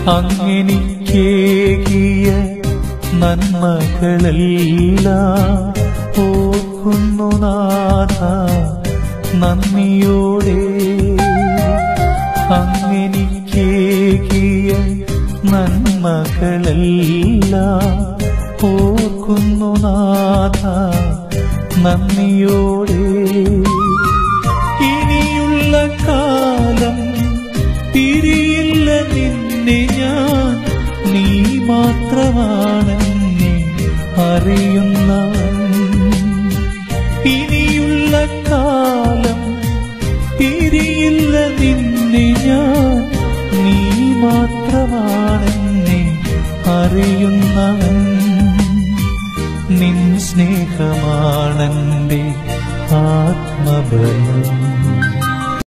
അങ്ങെനിക്കേകിയ നന്മകളെല്ലാം ഓർക്കുന്നു നാഥ നന്ദിയോടെ അങ്ങെനിക്കേകിയ നന്മകളെല്ലാം ഓർക്കുന്നു നാഥ നന്ദിയോടെ ഇനിയുള്ള കാലം പിരിയില്ല നിന്നെ ഞാൻ നീ മാത്രമാണെന്നെ അറിയുന്നവൻ ഇനിയുള്ള കാലം പിരിയില്ല നിന്നെ ഞാൻ നീ മാത്രമാണെന്നെ അറിയുന്നവൻ നിൻ സ്നേഹമാണെന്റെ ആത്മബലം